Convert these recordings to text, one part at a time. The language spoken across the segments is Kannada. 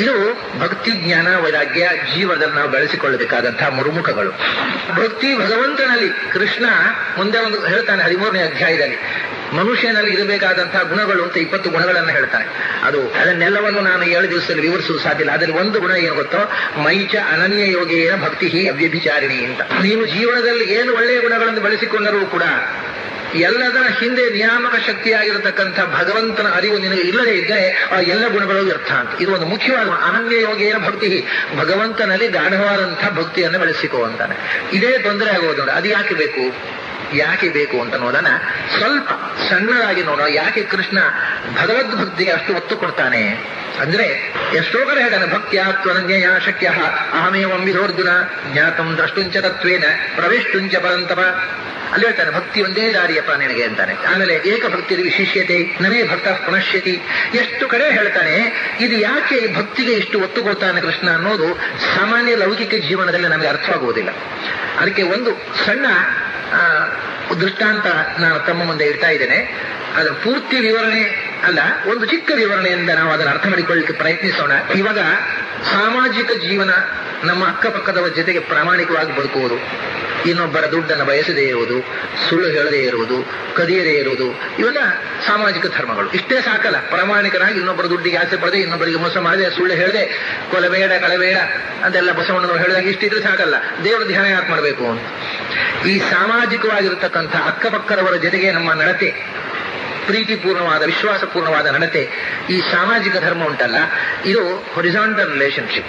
ಇದು ಭಕ್ತಿ ಜ್ಞಾನ ವೈರಾಗ್ಯ ಜೀವನದಲ್ಲಿ ನಾವು ಬೆಳೆಸಿಕೊಳ್ಳಬೇಕಾದಂತಹ ಮುರುಮುಖಗಳು ಭಕ್ತಿ ಭಗವಂತನಲ್ಲಿ ಕೃಷ್ಣ ಮುಂದೆ ಒಂದು ಹೇಳ್ತಾನೆ ಹದಿಮೂರನೇ ಅಧ್ಯಾಯದಲ್ಲಿ ಮನುಷ್ಯನಲ್ಲಿ ಇರಬೇಕಾದಂತಹ ಗುಣಗಳು ಅಂತ ಇಪ್ಪತ್ತು ಗುಣಗಳನ್ನು ಹೇಳ್ತಾನೆ ಅದು ಅದನ್ನೆಲ್ಲವನ್ನು ನಾನು ಏಳು ದಿವಸದಲ್ಲಿ ವಿವರಿಸುವುದು ಸಾಧ್ಯ ಇಲ್ಲ ಅದರಲ್ಲಿ ಒಂದು ಗುಣ ಏನು ಗೊತ್ತೋ ಮೈಚ ಅನನ್ಯ ಯೋಗೇನ ಭಕ್ತಿ ಅವ್ಯಭಿಚಾರಿಣಿ ಅಂತ ನೀನು ಜೀವನದಲ್ಲಿ ಏನು ಒಳ್ಳೆಯ ಗುಣಗಳನ್ನು ಬೆಳೆಸಿಕೊಂಡರೂ ಕೂಡ ಎಲ್ಲದರ ಹಿಂದೆ ನಿಯಾಮಕ ಶಕ್ತಿಯಾಗಿರತಕ್ಕಂಥ ಭಗವಂತನ ಅರಿವು ನಿನಗೆ ಇಲ್ಲದೆ ಇದ್ದರೆ ಆ ಎಲ್ಲ ಗುಣಗಳು ವ್ಯರ್ಥ ಅಂತ ಇದು ಒಂದು ಮುಖ್ಯವಾದ ಗುಣ. ಅನನ್ಯ ಯೋಗೇನ ಭಕ್ತಿ ಭಗವಂತನಲ್ಲಿ ಗಾಢವಾದಂತಹ ಭಕ್ತಿಯನ್ನು ಬೆಳೆಸಿಕೋ ಅಂತಾನೆ ಇದೇ ತೊಂದರೆ ಆಗೋದು ನೋಡಿ ಅದು ಯಾಕೆ ಬೇಕು ಯಾಕೆ ಬೇಕು ಅಂತ ಅನ್ನೋದನ್ನ ಸ್ವಲ್ಪ ಸಣ್ಣದಾಗಿ ನೋಡೋ ಯಾಕೆ ಕೃಷ್ಣ ಭಗವದ್ ಭಕ್ತಿಗೆ ಅಷ್ಟು ಒತ್ತು ಕೊಡ್ತಾನೆ ಅಂದ್ರೆ ಎಷ್ಟೋ ಕಡೆ ಹೇಳ್ತಾನೆ ಭಕ್ತ್ಯಾತ್ವನನ್ಯ ಶಕ್ಯ ಅಹಮೇವಂ ವಿಧೋರ್ಜುನ ಜ್ಞಾತಂ ದ್ರಷ್ಟುಂಚ ತತ್ವೇನ ಪ್ರವೇಷ್ಟುಂಚ ಪರಂತಪ ಅಲ್ಲಿ ಹೇಳ್ತಾನೆ ಭಕ್ತಿ ಒಂದೇ ದಾರಿಯಪ್ಪ ನಿನಗೆ ಅಂತಾನೆ ಆಮೇಲೆ ಏಕಭಕ್ತಿ ವಿಶಿಷ್ಯತೆ ನಮೇ ಭಕ್ತ ಪುನಶ್ಯತಿ ಎಷ್ಟು ಕಡೆ ಹೇಳ್ತಾನೆ ಇದು ಯಾಕೆ ಭಕ್ತಿಗೆ ಇಷ್ಟು ಒತ್ತು ಕೊಡ್ತಾನೆ ಕೃಷ್ಣ ಅನ್ನೋದು ಸಾಮಾನ್ಯ ಲೌಕಿಕ ಜೀವನದಲ್ಲಿ ನಮಗೆ ಅರ್ಥವಾಗುವುದಿಲ್ಲ ಅದಕ್ಕೆ ಒಂದು ಸಣ್ಣ ಆ, ದೃಷ್ಟಾಂತ ನಾನು ತಮ್ಮ ಮುಂದೆ ಇಡ್ತಾ ಇದ್ದೇನೆ ಅದರ ಪೂರ್ತಿ ವಿವರಣೆ ಅಲ್ಲ ಒಂದು ಚಿಕ್ಕ ವಿವರಣೆಯಿಂದ ನಾವು ಅದನ್ನು ಅರ್ಥ ಮಾಡಿಕೊಳ್ಳಲಿಕ್ಕೆ ಪ್ರಯತ್ನಿಸೋಣ ಇವಾಗ ಸಾಮಾಜಿಕ ಜೀವನ ನಮ್ಮ ಅಕ್ಕಪಕ್ಕದವರ ಜೊತೆಗೆ ಪ್ರಾಮಾಣಿಕವಾಗಿ ಬದುಕುವುದು ಇನ್ನೊಬ್ಬರ ದುಡ್ಡನ್ನು ಬಯಸದೇ ಇರುವುದು ಸುಳ್ಳು ಹೇಳದೇ ಇರುವುದು ಕದಿಯದೇ ಇರುವುದು ಇವೆಲ್ಲ ಸಾಮಾಜಿಕ ಧರ್ಮಗಳು ಇಷ್ಟೇ ಸಾಕಲ್ಲ ಪ್ರಾಮಾಣಿಕರಾಗಿ ಇನ್ನೊಬ್ಬರ ದುಡ್ಡಿಗೆ ಆಸೆ ಪಡದೆ ಇನ್ನೊಬ್ಬರಿಗೆ ಮೋಸ ಮಾಡದೆ ಸುಳ್ಳು ಹೇಳದೆ ಕೊಲಬೇಡ ಕಳಬೇಡ ಅಂತೆಲ್ಲ ಬಸವಣ್ಣನವರು ಹೇಳಿದಾಗ ಇಷ್ಟಿದ್ರೆ ಸಾಕಲ್ಲ ದೇವರ ಧ್ಯಾನ ಯಾಕೆ ಮಾಡಬೇಕು ಅಂತ ಈ ಸಾಮಾಜಿಕವಾಗಿರತಕ್ಕಂಥ ಅಕ್ಕಪಕ್ಕದವರ ಜೊತೆಗೆ ನಮ್ಮ ನಡತೆ ಪ್ರೀತಿಪೂರ್ಣವಾದ ವಿಶ್ವಾಸಪೂರ್ಣವಾದ ನಡತೆ ಈ ಸಾಮಾಜಿಕ ಧರ್ಮ ಉಂಟಲ್ಲ ಇದು ಹೊರಿಸಾಂಟಲ್ ರಿಲೇಶನ್ಶಿಪ್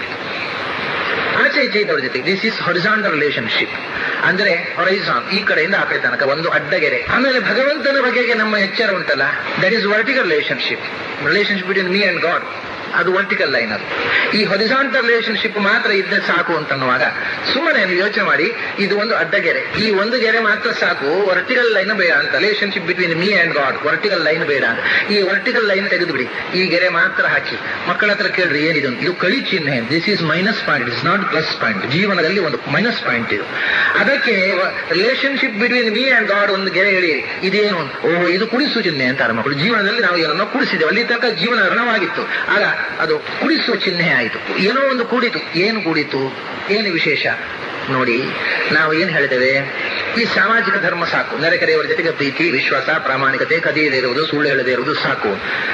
ಆಚೆ ಈಚೆ ಇದ್ದವ್ರ ಜೊತೆ ದಿಸ್ ಇಸ್ ಹೊರಿಸಾಂಟಲ್ ರಿಲೇಶನ್ಶಿಪ್ ಅಂದ್ರೆ ಹೊರೈಸಾನ್ ಈ ಕಡೆಯಿಂದ ಆ ಕಡೆ ತನಕ ಒಂದು ಅಡ್ಡಗೆರೆ ಆಮೇಲೆ ಭಗವಂತನ ಬಗೆಗೆ ನಮ್ಮ ಎಚ್ಚರ ಉಂಟಲ್ಲ that is vertical relationship relationship between me and god ಅದು ವರ್ಟಿಕಲ್ ಲೈನ್ ಅದು ಈ ಹೊರಿಸಾಂಟಲ್ ರಿಲೇಶನ್ಶಿಪ್ ಮಾತ್ರ ಇದ್ದರೆ ಸಾಕು ಅಂತನ್ನುವಾಗ ಸುಮ್ಮನೆ ನೀವು ಯೋಚನೆ ಮಾಡಿ ಇದು ಒಂದು ಅಡ್ಡಗೆರೆ ಈ ಒಂದು ಗೆರೆ ಮಾತ್ರ ಸಾಕು ವರ್ಟಿಕಲ್ ಲೈನ್ ಬೇಡ ಅಂತ relationship between me and god vertical line ಬೇಡ ಅಂತ ಈ ವರ್ಟಿಕಲ್ ಲೈನ್ ತೆಗೆದು ಬಿಡಿ ಈ ಗೆರೆ ಮಾತ್ರ ಹಾಕಿ ಮಕ್ಕಳ ಹತ್ರ ಕೇಳ್ರಿ ಏನಿದು ಅಂತ. ಇದು ಕಳಿ ಚಿಹ್ನೆ this is minus point is not plus point ಜೀವನದಲ್ಲಿ ಒಂದು ಮೈನಸ್ ಪಾಯಿಂಟ್ ಇದು ಅದಕ್ಕೆ relationship between me and god ಒಂದು ಗೆರೆ ಹೇಳಿ ಇದೇನು ಓ ಇದು ಕುಡಿಸು ಚಿಹ್ನೆ ಅಂತಾರೆ ಮಕ್ಕಳು ಜೀವನದಲ್ಲಿ ನಾವು ಏನನ್ನೋ ಕುಡಿಸಿದ್ದೇವೆ ಅಲ್ಲಿ ತನಕ ಜೀವನ ಋಣವಾಗಿತ್ತು ಆಗ ಅದು ಕುಡಿಸುವ ಚಿಹ್ನೆ ಆಯಿತು ಏನೋ ಒಂದು ಕೂಡಿತು ಏನು ಕೂಡಿತು ಏನು ವಿಶೇಷ ನೋಡಿ ನಾವು ಏನ್ ಹೇಳಿದ್ದೇವೆ ಈ ಸಾಮಾಜಿಕ ಧರ್ಮ ಸಾಕು ನೆರೆಕೆರೆಯವರ ಜೊತೆಗೆ ಪ್ರೀತಿ ವಿಶ್ವಾಸ ಪ್ರಾಮಾಣಿಕತೆ ಕದಿಯದೇ ಇರುವುದು ಸುಳ್ಳು ಹೇಳದೇ ಇರುವುದು ಸಾಕು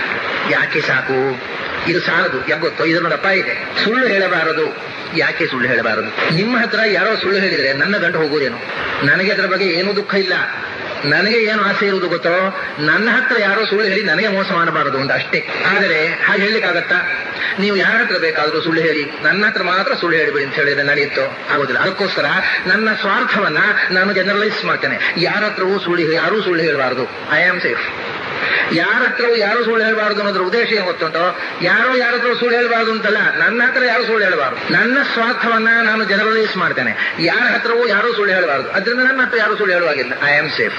ಯಾಕೆ ಸಾಕು ಇದು ಸಾಲದು ಯಾಕೆ ಗೊತ್ತೋ ಇದರ ಅಪಾಯ ಇದೆ ಸುಳ್ಳು ಹೇಳಬಾರದು ಯಾಕೆ ಸುಳ್ಳು ಹೇಳಬಾರದು ನಿಮ್ಮ ಹತ್ರ ಯಾರೋ ಸುಳ್ಳು ಹೇಳಿದ್ರೆ ನನ್ನ ಗಂಟು ಹೋಗುವುದೇನು ನನಗೆ ಅದರ ಬಗ್ಗೆ ಏನೂ ದುಃಖ ಇಲ್ಲ ನನಗೆ ಏನು ಆಸೆ ಇರುವುದು ಗೊತ್ತೋ ನನ್ನ ಹತ್ರ ಯಾರೋ ಸುಳ್ಳು ಹೇಳಿ ನನಗೆ ಮೋಸ ಮಾಡಬಾರದು ಅಂತ ಅಷ್ಟೇ ಆದರೆ ಹಾಗೆ ಹೇಳಲಿಕ್ಕಾಗತ್ತಾ ನೀವು ಯಾರ ಹತ್ರ ಬೇಕಾದ್ರೂ ಸುಳ್ಳು ಹೇಳಿ ನನ್ನ ಹತ್ರ ಮಾತ್ರ ಸುಳ್ಳು ಹೇಳಿಬಿಡಿ ಅಂತ ಹೇಳಿದ್ರೆ ನಡೆಯುತ್ತೋ ಆಗೋದಿಲ್ಲ ಅದಕ್ಕೋಸ್ಕರ ನನ್ನ ಸ್ವಾರ್ಥವನ್ನ ನಾನು ಜನರಲೈಸ್ ಮಾಡ್ತೇನೆ ಯಾರ ಹತ್ರವೂ ಸುಳ್ಳು ಹೇಳಿ ಯಾರೂ ಸುಳ್ಳು ಹೇಳಬಾರದು ಐ ಆಮ್ ಸೇಫ್ ಯಾರ ಹತ್ರವೂ ಯಾರು ಸುಳ್ಳು ಹೇಳಬಾರದು ಅನ್ನೋದ್ರ ಉದ್ದೇಶ ಏನು ಗೊತ್ತುಂಟೋ ಯಾರೋ ಯಾರ ಹತ್ರ ಸುಳ್ಳು ಹೇಳಬಾರದು ಅಂತಲ್ಲ ನನ್ನ ಹತ್ರ ಯಾರು ಸುಳ್ಳು ಹೇಳಬಾರದು ನನ್ನ ಸ್ವಾರ್ಥವನ್ನ ನಾನು ಜನರಲೈಸ್ ಮಾಡ್ತೇನೆ ಯಾರ ಹತ್ರವೂ ಯಾರೂ ಸುಳ್ಳು ಹೇಳಬಾರದು ಅದರಿಂದ ನನ್ನ ಹತ್ರ ಯಾರು ಸುಳ್ಳು ಹೇಳುವಾಗಿಲ್ಲ ಐ ಆಮ್ ಸೇಫ್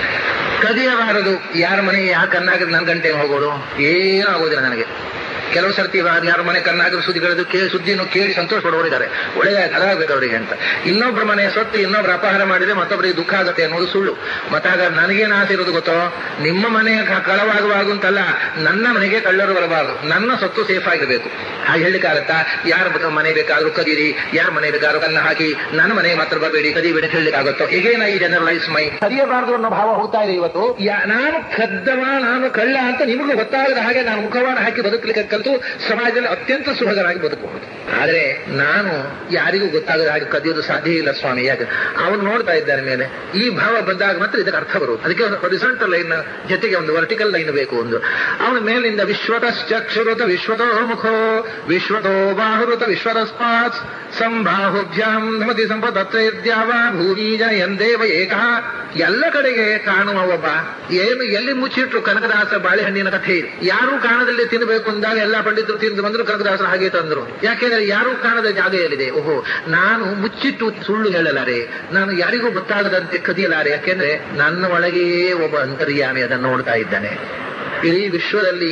ಕದಿಯಬಾರದು ಯಾರ ಮನೆಗೆ ಯಾಕೆ ಕಣ್ಣಾಗಿದ್ರೆ ನನ್ನ ಗಂಟೆಗೆ ಹೋಗೋದು ಏನೂ ಆಗೋದಿಲ್ಲ ನನಗೆ ಕೆಲವು ಸರ್ತಿ ಯಾರ ಮನೆ ಕಣ್ಣಾಗಿರೋ ಸುದ್ದಿಗಳದು ಕೇ ಸುದ್ದಿಯನ್ನು ಕೇಳಿ ಸಂತೋಷ ಪಡುವವರಿದ್ದಾರೆ ಒಳ್ಳೆಯದಾಯ್ತು ಅದಾಗಬೇಕು ಅವರಿಗೆ ಅಂತ ಇನ್ನೊಬ್ಬರ ಮನೆ ಸೊತ್ತು ಇನ್ನೊಬ್ರು ಅಪಹಾರ ಮಾಡಿದ್ರೆ ಮತ್ತೊಬ್ಬರಿಗೆ ದುಃಖ ಆಗುತ್ತೆ ಅನ್ನೋದು ಸುಳ್ಳು ಮತ್ತಾಗ ನನಗೇನು ಆಸೆ ಇರೋದು ಗೊತ್ತೋ ನಿಮ್ಮ ಮನೆ ಕ- ಕಳವಾಗುವಾಗ ಅಂತಲ್ಲ ನನ್ನ ಮನೆಗೆ ಕಳ್ಳರು ಬರಬಾರದು ನನ್ನ ಸೊತ್ತು ಸೇಫ್ ಆಗಿರಬೇಕು ಹಾಗೆ ಹೇಳಲಿಕ್ಕಾಗತ್ತಾ ಯಾರ ಬ- ಮನೆ ಬೇಕಾದ್ರೂ ಕದೀರಿ ಯಾರ ಮನೆ ಬೇಕಾದ್ರೂ ಕನ್ನ ಹಾಕಿ ನನ್ನ ಮನೆ ಮಾತ್ರ ಬರಬೇಡಿ ಕದಿಬೇಡಿ ಅಂತ ಹೇಳಲಿಕ್ಕಾಗುತ್ತೋ ಈಗೇನ ಈ ಜನರಲೈಸ್ ಮೈ ಕದಿಯಬಾರದು ಅನ್ನೋ ಭಾವ ಹೋಗ್ತಾ ಇದೆ ಇವತ್ತು ಯಾ- ನಾನು ಕದ್ದವ ನಾನು ಕಳ್ಳ ಅಂತ ನಿಮಗೂ ಗೊತ್ತಾಗದ ಹಾಗೆ ನಾನು ಮುಖವಾಡ ಹಾಕಿ ಬದುಕಲಿಕ್ಕೆ ಕಲಿತು ಸಮಾಜದಲ್ಲಿ ಅತ್ಯಂತ ಸುಖಕರಾಗಿ ಬದುಕಬಹುದು ಆದ್ರೆ ನಾನು ಯಾರಿಗೂ ಗೊತ್ತಾಗದ ಹಾಗೆ ಕದಿಯೋದು ಸಾಧ್ಯ ಇಲ್ಲ ಸ್ವಾಮಿ ಯಾಕೆ ಅವನು ನೋಡ್ತಾ ಇದ್ದಾರೆ ಮೇಲೆ ಈ ಭಾವ ಬಂದಾಗ ಮಾತ್ರ ಇದಕ್ಕೆ ಅರ್ಥ ಬರುವುದು ಅದಕ್ಕೆ ಒಂದು ಹೊರಿಸಂಟಲ್ ಲೈನ್ ಜೊತೆಗೆ ಒಂದು ವರ್ಟಿಕಲ್ ಲೈನ್ ಬೇಕು ಒಂದು ಅವನ ಮೇಲಿಂದ ವಿಶ್ವತಶ್ಚಕ್ಷುರುತ ವಿಶ್ವತೋ ಮುಖೋ ವಿಶ್ವತೋ ಬಾಹುರುತ ವಿಶ್ವತಸ್ಮಾತ್ ಸಂಬಾಹುಭ್ಯಾಂ ನಮತಿ ಸಂಪದತ್ರೈದ್ಯಾವ ಭೂಮಿ ಜನಯಂದೇವ ಏಕ ಎಲ್ಲ ಕಡೆಗೆ ಕಾಣುವ ಒಬ್ಬ ಏನು ಎಲ್ಲಿ ಮುಚ್ಚಿಟ್ರು ಕನಕದಾಸ ಬಾಳೆಹಣ್ಣಿನ ಕಥೆ ಇದೆ. ಯಾರೂ ಕಾಣದಲ್ಲಿ ತಿನ್ನಬೇಕು ಅಂದಾಗ ಎಲ್ಲ ಪಂಡಿತರು ತಿಂದು ಬಂದ್ರು ಕನಕದಾಸರು ಹಾಗೆ ತಂದ್ರು ಯಾಕೆಂದ್ರೆ ಯಾರೂ ಕಾಣದ ಜಾಗ ಎಲ್ಲಿದೆ ಓಹೋ ನಾನು ಮುಚ್ಚಿಟ್ಟು ಸುಳ್ಳು ಹೇಳಲಾರೆ ನಾನು ಯಾರಿಗೂ ಗೊತ್ತಾಗದಂತೆ ಕದಿಯಲಾರೆ ಯಾಕೆಂದ್ರೆ ನನ್ನ ಒಳಗೆಯೇ ಒಬ್ಬ ಅಂತರ್ಯಾಮಿ ಅದನ್ನು ನೋಡ್ತಾ ಇದ್ದಾನೆ ಇಡೀ ವಿಶ್ವದಲ್ಲಿ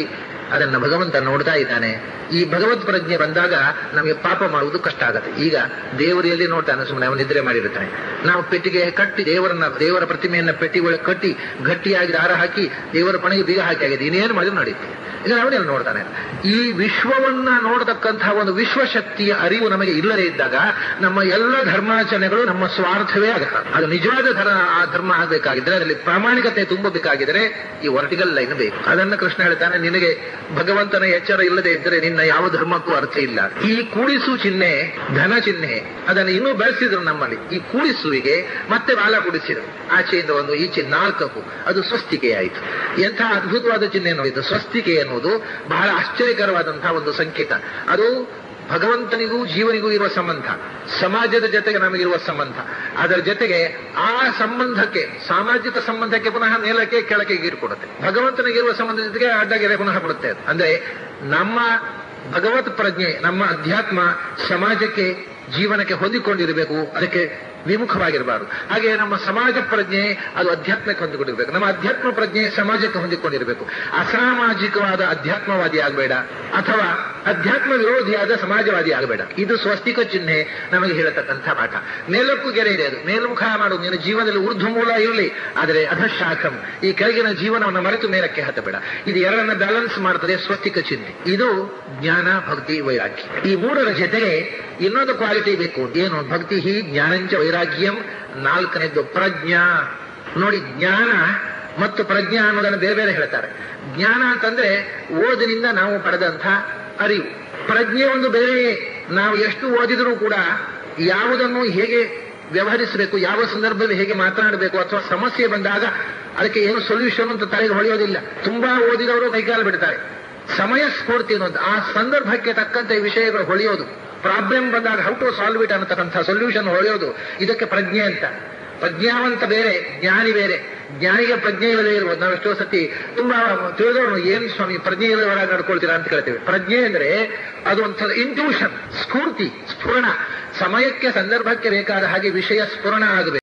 ಅದನ್ನ ಭಗವಂತ ನೋಡ್ತಾ ಇದ್ದಾನೆ ಈ ಭಗವತ್ ಪ್ರಜ್ಞೆ ಬಂದಾಗ ನಮಗೆ ಪಾಪ ಮಾಡುವುದು ಕಷ್ಟ ಆಗತ್ತೆ ಈಗ ದೇವರಲ್ಲಿ ನೋಡ್ತಾನೆ ಸುಮ್ಮನೆ ಅವನು ನಿದ್ರೆ ಮಾಡಿರ್ತಾನೆ ನಾವು ಪೆಟ್ಟಿಗೆ ಕಟ್ಟಿ ದೇವರನ್ನ ದೇವರ ಪ್ರತಿಮೆಯನ್ನ ಪೆಟ್ಟಿ ಒಳಗೆ ಕಟ್ಟಿ ಗಟ್ಟಿಯಾಗಿ ದಾರ ಹಾಕಿ ದೇವರ ಪಣೆಗೆ ಬೀಗ ಹಾಕಿ ಆಗಿದೆ ಇನ್ನೇನು ಮಾಡಿದ್ರು ನಡೀತೆ ಈಗ ಅವನೇನು ನೋಡ್ತಾನೆ ಈ ವಿಶ್ವವನ್ನ ನೋಡತಕ್ಕಂತಹ ಒಂದು ವಿಶ್ವಶಕ್ತಿಯ ಅರಿವು ನಮಗೆ ಇಲ್ಲದೇ ಇದ್ದಾಗ ನಮ್ಮ ಎಲ್ಲ ಧರ್ಮಾಚರಣೆಗಳು ನಮ್ಮ ಸ್ವಾರ್ಥವೇ ಆಗುತ್ತೆ ಅದು ನಿಜವಾದ ಧರ್ಮ ಆ ಧರ್ಮ ಆಗಬೇಕಾಗಿದ್ರೆ ಅದರಲ್ಲಿ ಪ್ರಾಮಾಣಿಕತೆ ತುಂಬಬೇಕಾಗಿದ್ರೆ ಈ ವರ್ಟಿಕಲ್ ಲೈನ್ ಬೇಕು ಅದನ್ನ ಕೃಷ್ಣ ಹೇಳ್ತಾನೆ ನಿನಗೆ ಭಗವಂತನ ಎಚ್ಚರ ಇಲ್ಲದೆ ಇದ್ದರೆ ನಿನ್ನ ಯಾವ ಧರ್ಮಕ್ಕೂ ಅರ್ಥ ಇಲ್ಲ ಈ ಕೂಡಿಸು ಚಿಹ್ನೆ ಧನ ಚಿಹ್ನೆ ಅದನ್ನು ಇನ್ನೂ ಬೆಳೆಸಿದ್ರು ನಮ್ಮಲ್ಲಿ ಈ ಕೂಡಿಸುವಿಗೆ ಮತ್ತೆ ಬಾಲ ಕುಡಿಸಿದ್ರು ಆಚೆಯಿಂದ ಒಂದು ಈಚೆ ನಾಲ್ಕಕ್ಕೂ ಅದು ಸ್ವಸ್ತಿಕೆ ಆಯಿತು ಎಂಥ ಅದ್ಭುತವಾದ ಚಿಹ್ನೆ ನೋಡಿದ್ದು ಸ್ವಸ್ತಿಕೆ ಎನ್ನುವುದು ಬಹಳ ಆಶ್ಚರ್ಯಕರವಾದಂತಹ ಒಂದು ಸಂಕೇತ ಅದು ಭಗವಂತನಿಗೂ ಜೀವನಿಗೂ ಇರುವ ಸಂಬಂಧ ಸಮಾಜದ ಜೊತೆಗೆ ನಮಗಿರುವ ಸಂಬಂಧ ಅದರ ಜೊತೆಗೆ ಆ ಸಂಬಂಧಕ್ಕೆ ಸಾಮಾಜಿಕ ಸಂಬಂಧಕ್ಕೆ ಪುನಃ ಮೇಲಕ್ಕೆ ಕೆಳಕ್ಕೆ ಗೀರು ಕೊಡುತ್ತೆ ಭಗವಂತನಿಗಿರುವ ಸಂಬಂಧದ ಜೊತೆಗೆ ಅಡ್ಡಗೆರೆ ಪುನಃ ಕೊಡುತ್ತೆ ಅದು. ಅಂದ್ರೆ ನಮ್ಮ ಭಗವತ್ ಪ್ರಜ್ಞೆ ನಮ್ಮ ಅಧ್ಯಾತ್ಮ ಸಮಾಜಕ್ಕೆ ಜೀವನಕ್ಕೆ ಹೊಂದಿಕೊಂಡಿರಬೇಕು ಅದಕ್ಕೆ ವಿಮುಖವಾಗಿರಬಾರದು ಹಾಗೆ ನಮ್ಮ ಸಮಾಜ ಪ್ರಜ್ಞೆ ಅದು ಅಧ್ಯಾತ್ಮಕ್ಕೆ ಹೊಂದಿಕೊಂಡಿರ್ಬೇಕು ನಮ್ಮ ಅಧ್ಯಾತ್ಮ ಪ್ರಜ್ಞೆ ಸಮಾಜಕ್ಕೆ ಹೊಂದಿಕೊಂಡಿರಬೇಕು ಅಸಾಮಾಜಿಕವಾದ ಅಧ್ಯಾತ್ಮವಾದಿ ಆಗಬೇಡ ಅಥವಾ ಅಧ್ಯಾತ್ಮ ವಿರೋಧಿಯಾದ ಸಮಾಜವಾದಿ ಆಗಬೇಡ ಇದು ಸ್ವಸ್ತಿಕ ಚಿಹ್ನೆ ನಮಗೆ ಹೇಳತಕ್ಕಂಥ ಪಾಠ ಮೇಲಕ್ಕೂ ಗೆರೆ ಇದೆ ಅದು ಮೇಲ್ಮುಖ ಮಾಡು ನಿನ್ನ ಜೀವನದಲ್ಲಿ ಊರ್ಧ್ವ ಮೂಲ ಇರಲಿ ಆದರೆ ಅಧಶಾಖಂ ಈ ಕೆಳಗಿನ ಜೀವನವನ್ನು ಮರೆತು ಮೇಲಕ್ಕೆ ಹತ್ತಬೇಡ ಇದು ಎರಡನ್ನ ಬ್ಯಾಲೆನ್ಸ್ ಮಾಡ್ತದೆ ಸ್ವಸ್ತಿಕ ಚಿಹ್ನೆ ಇದು ಜ್ಞಾನ ಭಕ್ತಿ ವೈರಾಗ್ಯ ಈ ಮೂರರ ಜೊತೆಗೆ ಇನ್ನೊಂದು ಕ್ವಾಲಿಟಿ ಬೇಕು ಏನು ಭಕ್ತಿ ಹಿ ಜ್ಞಾನಂಚ ವೈರಾಗ್ಯಂ ನಾಲ್ಕನೇದ್ದು ಪ್ರಜ್ಞಾ ನೋಡಿ ಜ್ಞಾನ ಮತ್ತು ಪ್ರಜ್ಞಾ ಅನ್ನೋದನ್ನು ಬೇರೆ ಬೇರೆ ಹೇಳ್ತಾರೆ ಜ್ಞಾನ ಅಂತಂದ್ರೆ ಓದಿನಿಂದ ನಾವು ಪಡೆದಂಥ ಅರಿವು ಪ್ರಜ್ಞೆ ಒಂದು ಬೇರೆ ನಾವು ಎಷ್ಟು ಓದಿದರೂ ಕೂಡ ಯಾವುದನ್ನು ಹೇಗೆ ವ್ಯವಹರಿಸಬೇಕು ಯಾವ ಸಂದರ್ಭದಲ್ಲಿ ಹೇಗೆ ಮಾತನಾಡಬೇಕು ಅಥವಾ ಸಮಸ್ಯೆ ಬಂದಾಗ ಅದಕ್ಕೆ ಏನು ಸೊಲ್ಯೂಷನ್ ಅಂತ ತಲೆಗೆ ಹೊಳೆಯೋದಿಲ್ಲ ತುಂಬಾ ಓದಿದವರು ಕೈಕಾಲು ಬಿಡ್ತಾರೆ ಸಮಯ ಸ್ಫೂರ್ತಿ ಅನ್ನೋದು ಆ ಸಂದರ್ಭಕ್ಕೆ ತಕ್ಕಂತೆ ವಿಷಯಗಳು ಹೊಳೆಯೋದು ಪ್ರಾಬ್ಲಮ್ ಬಂದಾಗ ಹೌ ಟು ಸಾಲ್ವ್ ಇಟ್ ಅನ್ನತಕ್ಕಂಥ ಸೊಲ್ಯೂಷನ್ ಹೊಳೆಯೋದು ಇದಕ್ಕೆ ಪ್ರಜ್ಞೆ ಅಂತ ಪ್ರಜ್ಞಾವಂತ ಬೇರೆ ಜ್ಞಾನಿ ಬೇರೆ ಜ್ಞಾನಿಗೆ ಪ್ರಜ್ಞೆ ಇಲ್ಲದೆ ಇರ್ಬೋದು ನಾವು ಎಷ್ಟೋ ಸತಿ ತುಂಬಾ ತಿಳಿದವರು ಏನ್ ಸ್ವಾಮಿ ಪ್ರಜ್ಞೆ ಇಲ್ಲದವರಾಗಿ ನಡ್ಕೊಳ್ತೀರಾ ಅಂತ ಕೇಳ್ತೇವೆ ಪ್ರಜ್ಞೆ ಅಂದ್ರೆ ಅದು ಒಂಥರ ಇಂಟ್ಯೂಷನ್ ಸ್ಫೂರ್ತಿ ಸ್ಫುರಣ ಸಮಯಕ್ಕೆ ಸಂದರ್ಭಕ್ಕೆ ಬೇಕಾದ ಹಾಗೆ ವಿಷಯ ಸ್ಫುರಣ ಆಗಬೇಕು